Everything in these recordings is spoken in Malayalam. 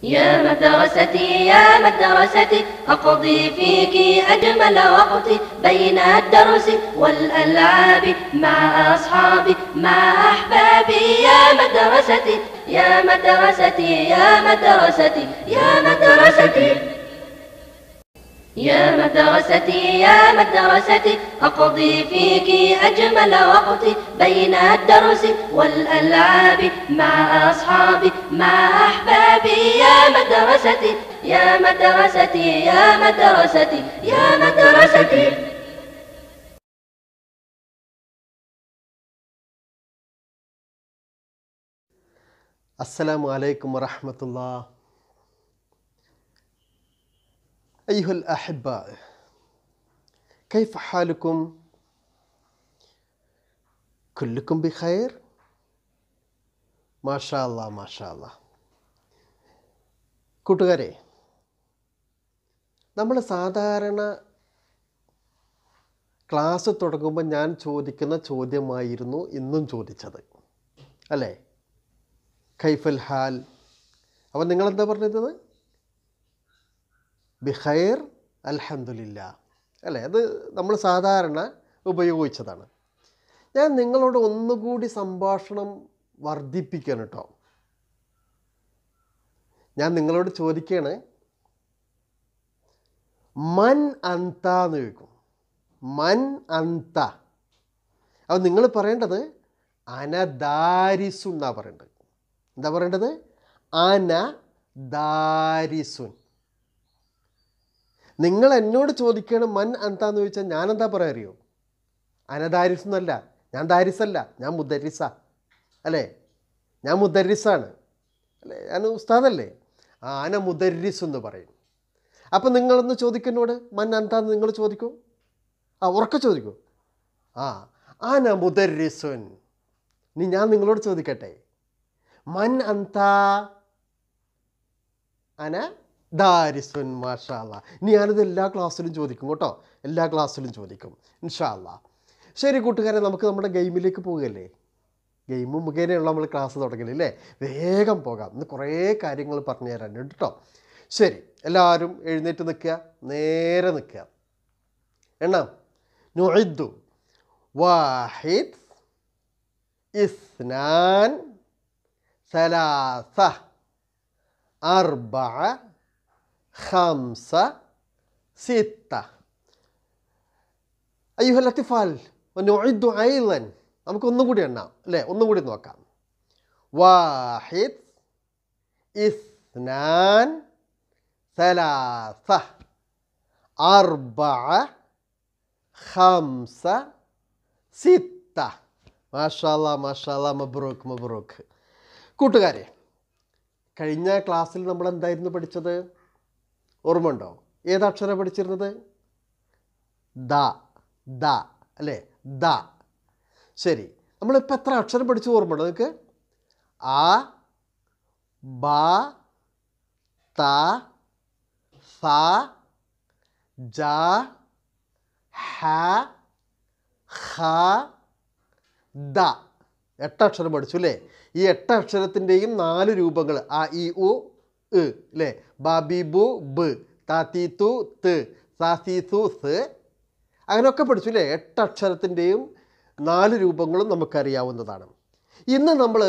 يا مدرستي يا مدرستي أقضي فيك أجمل وقتي بين الدرس والألعاب مع أصحابي مع أحبابي يا مدرستي يا مدرستي يا مدرستي يا مدرستي يا مدرستي يا مدرستي أقضي فيك أجمل وقتي بين الدرس والألعاب مع أصحابي مع أحبابي يا مدرستي يا مدرستي يا مدرستي يا مدرستي السلام عليكم ورحمة الله أيها الأحباء كيف حالكم؟ كلكم بخير؟ ما شاء الله ما شاء الله കൂട്ടുകാരെ നമ്മൾ സാധാരണ ക്ലാസ് തുടങ്ങുമ്പോൾ ഞാൻ ചോദിക്കുന്ന ചോദ്യമായിരുന്നു ഇന്നും ചോദിച്ചത് അല്ലേ കൈഫൽ ഹാൽ അപ്പം നിങ്ങളെന്താ പറഞ്ഞത് ബിഖൈർ അൽഹംദുലില്ല അല്ലേ അത് നമ്മൾ സാധാരണ ഉപയോഗിച്ചതാണ് ഞാൻ നിങ്ങളോട് ഒന്നുകൂടി സംഭാഷണം വർദ്ധിപ്പിക്കാൻ കേട്ടോ ഞാൻ നിങ്ങളോട് ചോദിക്കുകയാണ് മൻ അന്ത എന്ന് ചോദിക്കും മൻ അന്ത അപ്പം നിങ്ങൾ പറയേണ്ടത് അനദാരിസു എന്നാണ് പറയേണ്ടത് എന്താ പറയേണ്ടത് അന ദാരിസുൻ നിങ്ങൾ എന്നോട് ചോദിക്കണം മൻ എന്താന്ന് ചോദിച്ചാൽ ഞാൻ എന്താ പറയാ അറിയോ അനദാരിസ് എന്നല്ല ഞാൻ ദാരിസല്ല ഞാൻ മുദരിസ അല്ലേ ഞാൻ മുദരിസാണ് അല്ലേ ഞാൻ ഉസ്താദല്ലേ ആ അന മുദരിസ് എന്ന് പറയും അപ്പം നിങ്ങളൊന്ന് ചോദിക്കുന്നോട് മൻ എന്താന്ന് നിങ്ങൾ ചോദിക്കൂ ആ ഉറക്കെ ചോദിക്കൂ ആ അന മുദരിസുൻ ഇനി ഞാൻ നിങ്ങളോട് ചോദിക്കട്ടെ മൻ അന്ത അന ദാരിസുൻ മാഷാല്ല ഇനി ഞാനിത് എല്ലാ ക്ലാസ്സിലും ചോദിക്കും കേട്ടോ എല്ലാ ക്ലാസ്സിലും ചോദിക്കും ഇൻഷാല്ല ശരി കൂട്ടുകാരെ നമുക്ക് നമ്മുടെ ഗെയിമിലേക്ക് പോവുകയല്ലേ ഗെയിം മുഖേനയുള്ള നമ്മൾ ക്ലാസ് തുടങ്ങില്ല അല്ലേ വേഗം പോകാം ഇന്ന് കുറേ കാര്യങ്ങൾ പറഞ്ഞു തരാനുണ്ട് കേട്ടോ ശരി എല്ലാവരും എഴുന്നേറ്റ് നിൽക്കുക നേരെ നിൽക്കുക എണ്ണാം നുഇദ്ദു വാഹിദ് ഇസ്നാൻ ثلاثة أربعة خمسة ستة أيها الأطفال ونعد أيضا നമുക്ക് ഒന്നും കൂടി എണ്ണാം അല്ലേ ഒന്നും കൂടി നോക്കാം വാഹിദ് ഇസ്നാൻ ثلاثة أربعة خمسة ستة മാഷാല്ല മാഷാല്ല മബ്രൂക്ക് മബ്രൂക്ക് കൂട്ടുകാരെ കഴിഞ്ഞ ക്ലാസ്സിൽ നമ്മൾ എന്തായിരുന്നു പഠിച്ചത് ഓർമ്മയുണ്ടോ ഏതക്ഷരം പഠിച്ചിരുന്നത് ദ ദ അല്ലേ ദ ശരി നമ്മളിപ്പോൾ എത്ര അക്ഷരം പഠിച്ചു ഓർമ്മയുണ്ടോ നിങ്ങൾക്ക് ആ ബ ത സ ജ ഹ ഹ ദ എട്ടക്ഷരം പഠിച്ചു അല്ലേ ഈ എട്ടക്ഷരത്തിൻ്റെയും നാല് രൂപങ്ങൾ ആ ഇ ഉ ഇ അല്ലേ ബാബി ബു ബ് താത്തി തു ത് സാസി സു സ് അങ്ങനെയൊക്കെ പഠിച്ചു അല്ലേ എട്ടക്ഷരത്തിൻ്റെയും നാല് രൂപങ്ങളും നമുക്കറിയാവുന്നതാണ് ഇന്ന് നമ്മൾ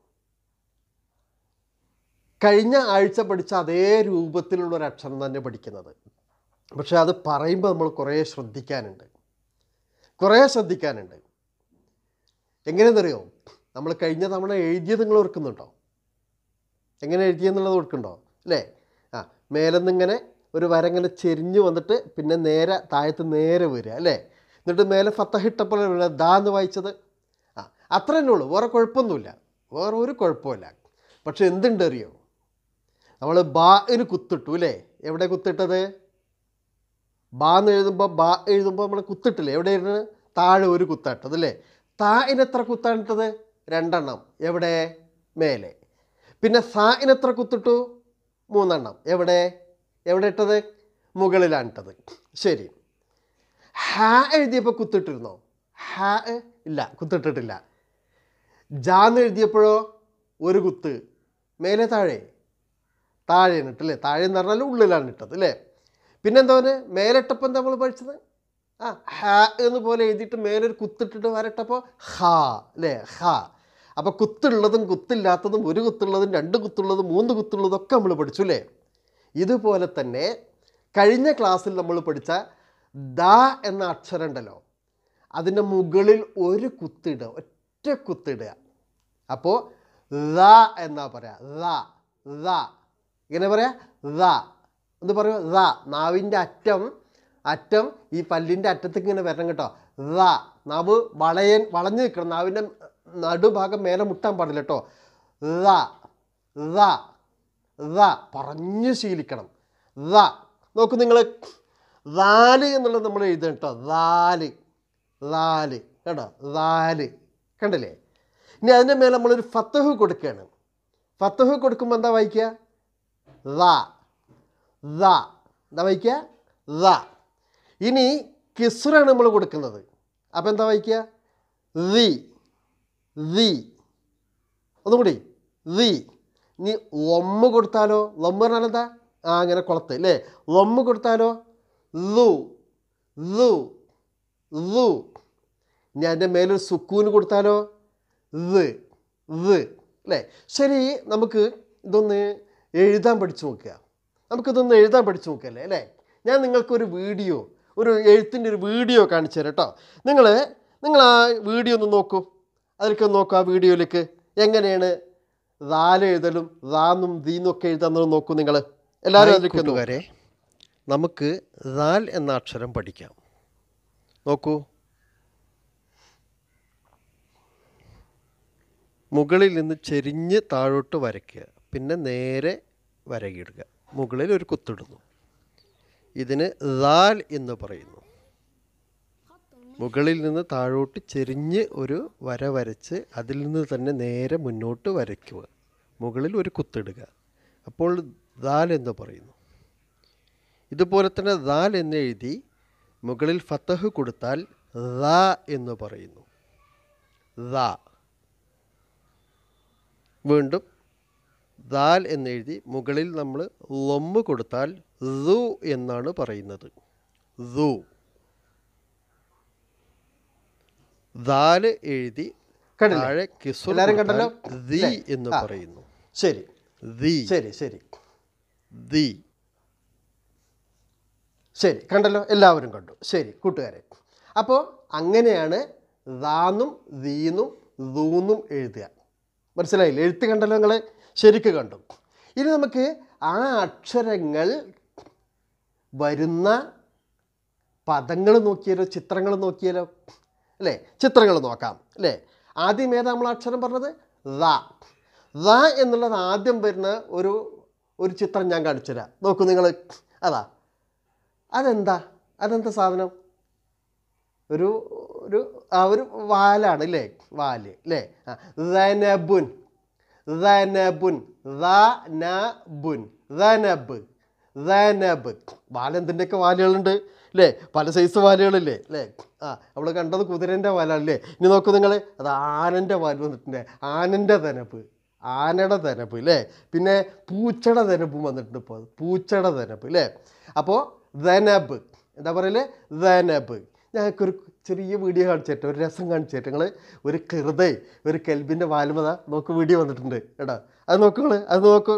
കഴിഞ്ഞ ആഴ്ച പഠിച്ച അതേ രൂപത്തിലുള്ള ഒരു അക്ഷരം തന്നെ പഠിക്കുന്നത് പക്ഷെ അത് പറയുമ്പോൾ നമ്മൾ കുറേ ശ്രദ്ധിക്കാനുണ്ട് കുറേ ശ്രദ്ധിക്കാനുണ്ട് എങ്ങനെയെന്നറിയോ നമ്മൾ കഴിഞ്ഞ തവണ എഴുതിയത് നിങ്ങൾ ഓർക്കുന്നുണ്ടോ എങ്ങനെ എഴുതിയെന്നുള്ളത് ഓർക്കുന്നുണ്ടോ അല്ലേ ആ മേലെന്നിങ്ങനെ ഒരു വര ഇങ്ങനെ ചെരിഞ്ഞ് വന്നിട്ട് പിന്നെ നേരെ താഴത്ത് നേരെ വരിക അല്ലേ എന്നിട്ട് മേലെ ഫത്തഹിട്ടപ്പോൾ ദാ എന്ന് വായിച്ചത് ആ അത്ര തന്നെ ഉള്ളൂ വേറെ കുഴപ്പമൊന്നുമില്ല വേറെ ഒരു കുഴപ്പമില്ല പക്ഷെ എന്തുണ്ട് അറിയോ നമ്മൾ ബാന് കുത്തിട്ടു അല്ലേ എവിടെ കുത്തിട്ടത് ബാ എന്ന് എഴുതുമ്പോൾ ബാ എഴുതുമ്പോൾ നമ്മൾ കുത്തിട്ടില്ലേ എവിടെയാണ് താഴെ ഒരു കുത്താട്ടത് അല്ലേ താഇന് എത്ര കുത്താനിട്ടത് രണ്ടെണ്ണം എവിടെ മേലെ പിന്നെ സാഇന് എത്ര കുത്തിട്ടു മൂന്നെണ്ണം എവിടെ എവിടെ ഇട്ടത് മുകളിലാണ് ഇട്ടത് ശരി ഹ എഴുതിയപ്പോൾ കുത്തിട്ടിരുന്നോ ഹ ഇല്ല കുത്തിട്ടിട്ടില്ല ജാന്ന് എഴുതിയപ്പോഴോ ഒരു കുത്ത് മേലെ താഴെ താഴെയാണ് ഇട്ട് അല്ലേ താഴെ എന്ന് പറഞ്ഞാൽ ഉള്ളിലാണ് ഇട്ടത് അല്ലേ പിന്നെന്താ പറയുക മേലിട്ടപ്പോൾ എന്താ നമ്മൾ പഠിച്ചത് ആ ഹ എന്ന് പോലെ എഴുതിയിട്ട് മേലൊരു കുത്തിട്ടിട്ട് വരട്ടപ്പോൾ ഹ അല്ലേ ഹ അപ്പോൾ കുത്തുള്ളതും കുത്തില്ലാത്തതും ഒരു കുത്തുള്ളതും രണ്ട് കുത്തുള്ളതും മൂന്ന് കുത്തുള്ളതും ഒക്കെ നമ്മൾ പഠിച്ചു അല്ലേ ഇതുപോലെ തന്നെ കഴിഞ്ഞ ക്ലാസ്സിൽ നമ്മൾ പഠിച്ച ദ എന്ന അക്ഷരം ഉണ്ടല്ലോ അതിൻ്റെ മുകളിൽ ഒരു കുത്തിടുക ഒറ്റ കുത്തിടുക അപ്പോൾ ദ എന്നാ പറയാ ദ ദ ഇങ്ങനെ പറയാ ദ എന്ന് പറയുക ദ നാവിൻ്റെ അറ്റം അറ്റം ഈ പല്ലിൻ്റെ അറ്റത്തേക്ക് ഇങ്ങനെ വരണം കേട്ടോ ദ നാവ് വളയൻ വളഞ്ഞു നിൽക്കണം നാവിൻ്റെ നടുഭാഗം മേലെ മുട്ടാൻ പാടില്ല കേട്ടോ ദ ദ ദ പറഞ്ഞു ശീലിക്കണം ദ നോക്കൂ നിങ്ങൾ ദാല് എന്നുള്ളത് നമ്മൾ എഴുതണം കേട്ടോ ദാല് ദാല് കേട്ടോ ദാല് കണ്ടില്ലേ ഇനി അതിൻ്റെ മേലെ നമ്മളൊരു ഫത്തഹ് കൊടുക്കുകയാണ് ഫത്തഹ് കൊടുക്കുമ്പോൾ എന്താ വായിക്കുക ദ ദ എന്താ വായിക്കുക ദ ഇനി കിസ്റാണ് നമ്മൾ കൊടുക്കുന്നത് അപ്പോൾ എന്താ വായിക്കുക ദി ദി ഒന്നും കൂടി ദി ഇനി ലൊമ്മ് കൊടുത്താലോ ലൊമ്മ് പറഞ്ഞാൽ എന്താ ആ അങ്ങനെ കുളത്ത് അല്ലേ ലൊമ്മ് കൊടുത്താലോ ലു ലു ലു ഇനി അതിൻ്റെ മേലൊരു സുക്കൂന് കൊടുത്താലോ ഇത് ഇത് അല്ലേ ശരി നമുക്ക് ഇതൊന്ന് എഴുതാൻ പഠിച്ചു നോക്കുക നമുക്കിതൊന്ന് എഴുതാൻ പഠിച്ചു നോക്കല്ലേ അല്ലേ ഞാൻ നിങ്ങൾക്കൊരു വീഡിയോ ഒരു എഴുത്തിൻ്റെ ഒരു വീഡിയോ കാണിച്ചു തരാം കേട്ടോ നിങ്ങൾ നിങ്ങൾ ആ വീഡിയോ ഒന്ന് നോക്കൂ അതിലേക്ക് ഒന്ന് നോക്കൂ ആ വീഡിയോയിലേക്ക് എങ്ങനെയാണ് ദാല് എഴുതലും ദാന്നും ദീന്നും ഒക്കെ എഴുതാന്നത് നോക്കൂ നിങ്ങൾ എല്ലാവരും അതിലേക്ക് കൂട്ടുകാരെ നമുക്ക് ദാൽ എന്ന അക്ഷരം പഠിക്കാം നോക്കൂ മുകളിൽ നിന്ന് ചെരിഞ്ഞ് താഴോട്ട് വരയ്ക്കുക പിന്നെ നേരെ വരകിടുക മുകളിൽ ഒരു കുത്തിടുന്നു ഇതിന് ദാൽ എന്ന് പറയുന്നു മുകളിൽ നിന്ന് താഴോട്ട് ചെരിഞ്ഞ് ഒരു വര വരച്ച് അതിൽ നിന്ന് തന്നെ നേരെ മുന്നോട്ട് വരയ്ക്കുക മുകളിൽ ഒരു കുത്തിടുക അപ്പോൾ ദാൽ എന്ന് പറയുന്നു ഇതുപോലെ തന്നെ ദാൽ എന്ന് എഴുതി മുകളിൽ ഫത്തഹ് കൊടുത്താൽ ദ എന്ന് പറയുന്നു ദ വീണ്ടും ദാൽ എന്നെഴുതി മുകളിൽ നമ്മൾ ലൊമ്മ് കൊടുത്താൽ ദു എന്നാണ് പറയുന്നത് ദു ദാല് എഴുതി കണ്ടില്ലേ? താഴെ കിസുർ എല്ലാവരും കണ്ടല്ലോ? കൊടുത്താൽ ദി അല്ലേ? എന്ന് ആ. പറയുന്നു ശരി ദി ശരി ശരി ദി ശരി കണ്ടല്ലോ എല്ലാവരും കണ്ടു ശരി കൂട്ടുകാരെ അപ്പോൾ അങ്ങനെയാണ് ദാന്നും ദീന്നും ദൂന്നും എഴുതുക മനസ്സിലായില്ലേ എഴുത്ത് കണ്ടല്ലോ നിങ്ങൾ ശരിക്ക് കണ്ടു ഇനി നമുക്ക് ആ അക്ഷരങ്ങൾ വരുന്ന പദങ്ങൾ നോക്കിയാലോ ചിത്രങ്ങൾ നോക്കിയാലോ അല്ലേ ചിത്രങ്ങൾ നോക്കാം അല്ലേ ആദ്യം ഏതാ നമ്മൾ അക്ഷരം പറഞ്ഞത് ദ ദ എന്നുള്ളത് ആദ്യം വരുന്ന ഒരു ഒരു ചിത്രം ഞാൻ കാണിച്ചു തരാം നോക്കൂ നിങ്ങൾ അതാ അതെന്താ അതെന്താ സാധനം ഒരു ഒരു ആ ഒരു വാലാണ് അല്ലേ വാല് അല്ലേ ആ ദനബുൻ ദനബുൻ ദനബുൻ ദനബ് ദനബ് വാലെന്തിൻ്റെയൊക്കെ വാലുകളുണ്ട് അല്ലേ പല സൈസ് വാലുകളില്ലേ അല്ലേ ആ നമ്മൾ കണ്ടത് കുതിരൻ്റെ വാലാണല്ലേ ഇനി നോക്കൂ നിങ്ങൾ അത് ആനൻ്റെ വാല് വന്നിട്ടുണ്ട് ആനൻ്റെ ദനബ് ആനയുടെ ദനബ് അല്ലേ പിന്നെ പൂച്ചയുടെ ദനബും വന്നിട്ടുണ്ട് ഇപ്പോൾ പൂച്ചയുടെ ദനബ് അല്ലേ അപ്പോൾ ദനബ് എന്താ പറയല് ദനബ് ഞങ്ങൾക്കൊരു ചെറിയ വീഡിയോ കാണിച്ചിട്ട് ഒരു രസം കാണിച്ചിട്ട് നിങ്ങൾ ഒരു കൃതേ ഒരു കെൽബിൻ്റെ വാലുമത നോക്ക് വീഡിയോ വന്നിട്ടുണ്ട് കേട്ടോ അത് നോക്കൂ നിങ്ങൾ അത് നോക്കൂ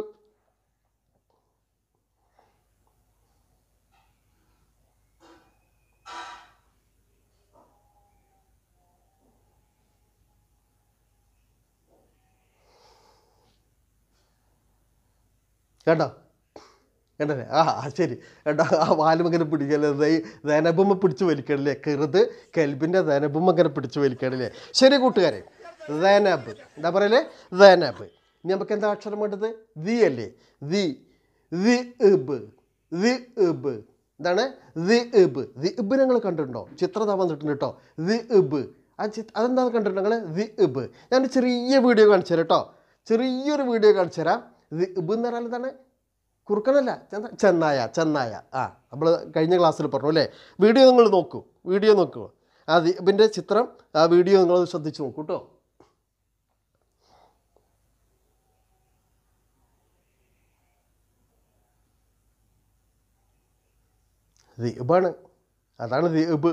കേട്ടോ കണ്ടല്ലേ ആ ആ, ശരി കേട്ടോ ആ വാലും ഇങ്ങനെ പിടിക്കല്ലേ ധനബുമ്മ പിടിച്ച് വലിക്കണല്ലേ കെറുത് കെൽബിൻ്റെ ധനബുമ്മ ഇങ്ങനെ പിടിച്ച് വലിക്കണല്ലേ ശരി കൂട്ടുകാരെ ധനബ് എന്താ പറയലേ ധനബ് ഇനി നമുക്ക് എന്താ അക്ഷരം വേണ്ടത് ദി അല്ലേ ദി ദി ഇബ് ദി ഇബ് എന്താണ് ദി ഇബ് ദി ഇബ് ഞങ്ങൾ കണ്ടിട്ടുണ്ടോ ചിത്രത വന്നിട്ടുണ്ട് കേട്ടോ ദി ഇബ് ആ ചിത്ര അതെന്താ കണ്ടിട്ടുണ്ടോ നിങ്ങൾ ദി ഇബ് ഞാൻ ചെറിയ വീഡിയോ കാണിച്ചു തരാം കേട്ടോ ചെറിയൊരു വീഡിയോ കാണിച്ചു തരാം ദി ഇബ് എന്ന് പറഞ്ഞാൽ എന്താണ് കുറുക്കനല്ല ചെന്ന ചെന്നായ ചെന്നായ ആ നമ്മൾ കഴിഞ്ഞ ക്ലാസ്സിൽ പറഞ്ഞു അല്ലേ വീഡിയോ നിങ്ങൾ നോക്കൂ വീഡിയോ നോക്കൂ ആ ഇതിൻ്റെ ചിത്രം ആ വീഡിയോ നിങ്ങൾ ശ്രദ്ധിച്ച് നോക്കൂ കേട്ടോ ദിബാണ് അതാണ് ദിബ്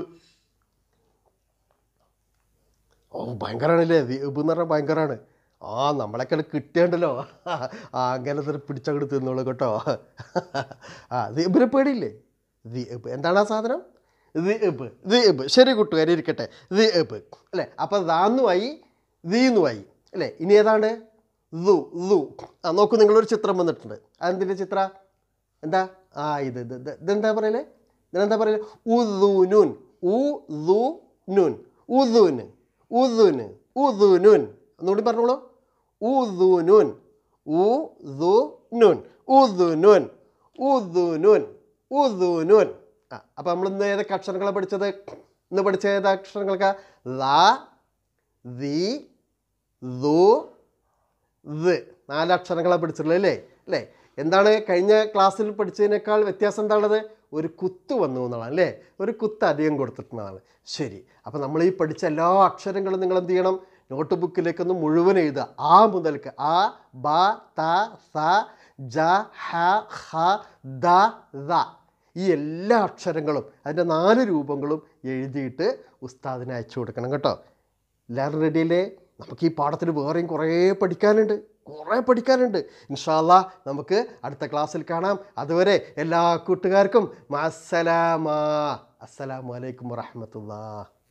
ഓ ഭയങ്കരമാണല്ലേ ദിബ് എന്ന് പറഞ്ഞാൽ ഭയങ്കരമാണ് ആ നമ്മളൊക്കെ കിട്ടിയണ്ടല്ലോ ആ അങ്ങനെ തന്നെ പിടിച്ചങ്ങോട്ട് തിന്നോളൂ കേട്ടോ ആ ദിബിനെ പേടിയില്ലേ ദിബ് എന്താണ് ആ സാധനം ദിബ് ദിബ് ശരി കൂട്ടുകാരി ഇരിക്കട്ടെ ദിബ് അല്ലേ അപ്പോൾ ദാന്നുമായി ദീന്നുമായി അല്ലേ ഇനി ഏതാണ് ദു ദു ആ നോക്കൂ നിങ്ങളൊരു ചിത്രം വന്നിട്ടുണ്ട് അതെന്തിൻ്റെ ചിത്ര എന്താ ആ ഇത് ഇത് ഇത് ഇതെന്താ പറയലേ ഇതിനെന്താ പറയലേ ഉദുനുൻ ഉ ദു നുൻ ഉദുന് ഉദുന് ഉദുനുൻ ഒന്നുകൂടി പറഞ്ഞോളൂ ഉദുനുൻ ഉ ദു നുൻ ഉദുനുൻ ഉദുനുൻ ഉദുനുൻ ആ അപ്പം നമ്മൾ ഇന്ന് ഏതൊക്കെ അക്ഷരങ്ങളാണ് പഠിച്ചത് ഇന്ന് പഠിച്ച ഏത് അക്ഷരങ്ങൾക്കാ ലാ ദി ദു ത് നാല് അക്ഷരങ്ങളാണ് പഠിച്ചിട്ടുള്ളത് അല്ലേ അല്ലേ എന്താണ് കഴിഞ്ഞ ക്ലാസ്സിൽ പഠിച്ചതിനേക്കാൾ വ്യത്യാസം എന്താണത് ഒരു കുത്ത് വന്നു എന്നുള്ളതാണ് അല്ലേ ഒരു കുത്ത് അധികം കൊടുത്തിട്ടുള്ളതാണ് ശരി അപ്പോൾ നമ്മൾ ഈ പഠിച്ച എല്ലാ അക്ഷരങ്ങളും നിങ്ങൾ എന്ത് ചെയ്യണം നോട്ട് ബുക്കിലേക്കൊന്ന് മുഴുവൻ എഴുതുക ആ മുതൽക്ക് ആ ബ ത സ ജ ഹ ഹ ദ ദ ഈ എല്ലാ അക്ഷരങ്ങളും അതിൻ്റെ നാല് രൂപങ്ങളും എഴുതിയിട്ട് ഉസ്താദിന് അയച്ചു കൊടുക്കണം കേട്ടോ എല്ലാവരും റെഡിയല്ലേ നമുക്ക് ഈ പാഠത്തിൽ വേറെയും കുറേ പഠിക്കാനുണ്ട് കുറേ പഠിക്കാനുണ്ട് ഇൻഷാല്ല നമുക്ക് അടുത്ത ക്ലാസ്സിൽ കാണാം അതുവരെ എല്ലാ കൂട്ടുകാർക്കും അസ്സലാമ അസ്സലാമലൈക്കും വറഹമത്തുള്ള